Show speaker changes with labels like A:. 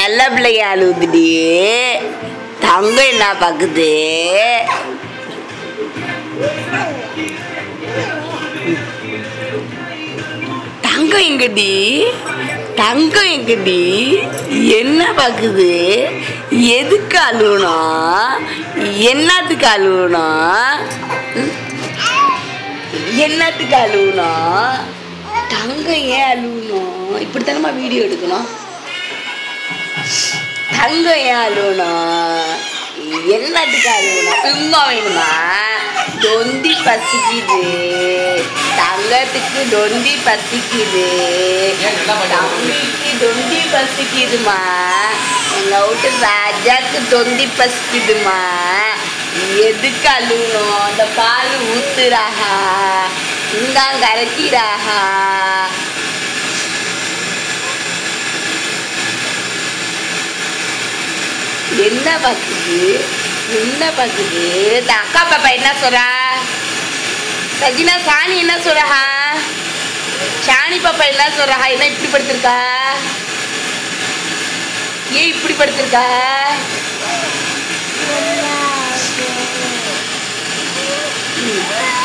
A: செல்ல பிள்ளைங்க அழுகுதுடி தங்கம் என்ன பார்க்குது தங்கம் எங்கடி தங்கம் எங்கடி என்ன பார்க்குது எதுக்கு அழுகணும் என்னத்துக்கு அழுகணும் ம்? என்னத்துக்கு அழுகணும் தங்கம் ஏன் அழுகணும் இப்படித்தானம்மா வீடியோ எடுக்கணும் தங்கம் ஏன் அழுகணும் என்னத்துக்கு அழுகணும் சும்மா வேணுமா தொந்தி பசிக்குது தங்கத்துக்கு தொந்தி பசிக்குது தம்பிக்கு தொந்தி பசிக்குதுமா எங்க வீட்டு ராஜாக்கு தொந்தி பசிக்குதுமா எதுக்கு அழுகணும் அந்த பால் ஊத்துறாஹா இங்காங்க கரைக்கிறாஹா என்ன பார்க்குது என்ன பார்க்குது இந்த அக்கா பாப்பா என்ன சொல்றா சஜினா சாணி என்ன சொல்றா சாணி பாப்பா என்ன சொல்றா என்ன இப்படி படுத்திருக்கா ஏன் இப்படி படுத்திருக்கா ம்.